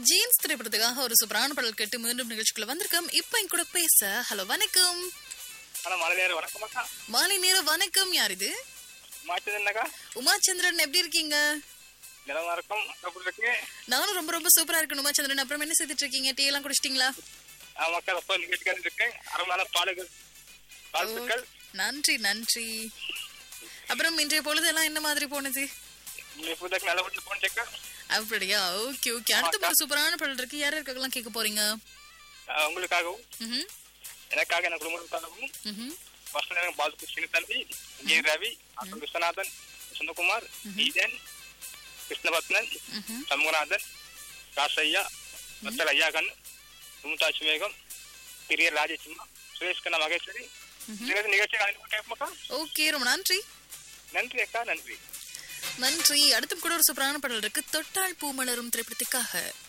Jeans திரைப்படத்துக்காக ஒரு சூப்பரான பாடல் கேட்டு மீண்டும் நிகழ்ச்சிக்குள்ள வந்திருக்கோம் இப்போ என் கூட பேச ஹலோ வணக்கம் ஆனா மழை நேரம் வணக்கம் அக்கா மாலை நேரம் வணக்கம் யார் இது மாச்சது என்னக்கா உமாச்சந்திரன் எப்படி இருக்கீங்க நிலமா இருக்கும் அக்கா எப்படி இருக்கு நானும் ரொம்ப ரொம்ப சூப்பரா இருக்கேன் உமாச்சந்திரன் அப்புறம் என்ன செய்துட்டு இருக்கீங்க டீ எல்லாம் குடிச்சிட்டீங்களா மக்கள் அப்போ நிகழ்ச்சிக்காக இருக்கேன் அருமையான பாடல்கள் வாழ்த்துக்கள் நன்றி நன்றி அப்புறம் இன்றைய பொழுதெல்லாம் என்ன மாதிரி போனது நீ புதுக்கு நல்ல வீட்டுல போனேக்கா அப்படியா ஓகே ஓகே அடுத்த ஒரு சூப்பரான பாடல் இருக்கு யார் யாருக்கெல்லாம் கேட்க போறீங்க உங்களுக்காகவும் ம்ஹும், எனக்காக என் குடும்பத்துக்காகவும் ம்ஹும். ஃபர்ஸ்ட் நேரம் பாலகிருஷ்ண தம்பி ஜே ரவி அப்புறம் விஸ்வநாதன் சுந்தகுமார் ஈதன் கிருஷ்ணபத்னன் ம்ஹும். சண்முகநாதன் ராசையா வத்தல் ஐயாகன் சுமுதாட்சி மேகம் பிரியர் ராஜேஷ்மா சுரேஷ் கண்ணா மகேஸ்வரி நிகழ்ச்சி நிகழ்ச்சி கேட்போக்கா ஓகே ரொம்ப நன்றி நன்றி அக்கா நன்றி நன்றி அடுத்தும் கூட ஒரு சூப்பரான பாடல் இருக்கு தொட்டால் பூமலரும் திரைப்படத்துக்காக